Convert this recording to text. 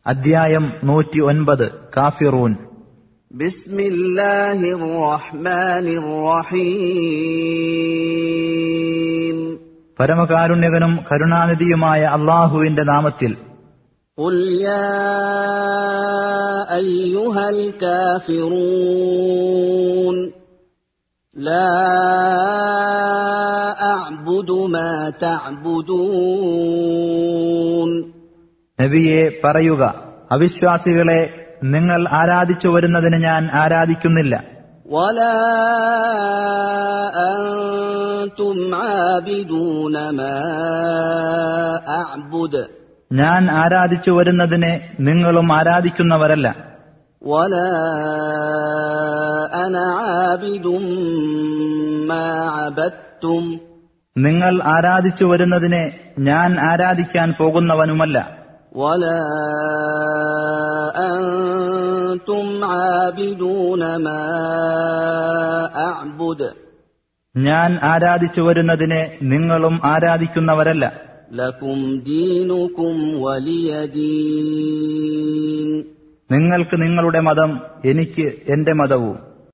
അധ്യായം നൂറ്റി ഒൻപത് കാഫിറൂൻ بسم الله الرحمن الرحيم പരമകാരുണ്യകനും കരുണാനിധിയുമായ അള്ളാഹുവിന്റെ നാമത്തിൽ قل يا ايها الكافرون لا اعبد ما تعبدون നബിയെ പറയുക അവിശ്വാസികളെ നിങ്ങൾ ആരാധിച്ചു വരുന്നതിന് ഞാൻ ആരാധിക്കുന്നില്ല ولا انتم عابدون ما اعبد ഞാൻ ആരാധിച്ചു വരുന്നതിനെ നിങ്ങളും ആരാധിക്കുന്നവരല്ല ولا انا عابد ما عبدتم നിങ്ങൾ ആരാധിച്ചു വരുന്നതിനെ ഞാൻ ആരാധിക്കാൻ പോകുന്നവനുമല്ല ولا انتم عابدون ما اعبد ഞാൻ ആരാധിച്ചു വരുന്നതിനെ നിങ്ങളും ആരാധിക്കുന്നവരല്ല لكم دينكم ولي دين നിങ്ങൾക്ക് നിങ്ങളുടെ മതം എനിക്ക് എന്റെ മതവും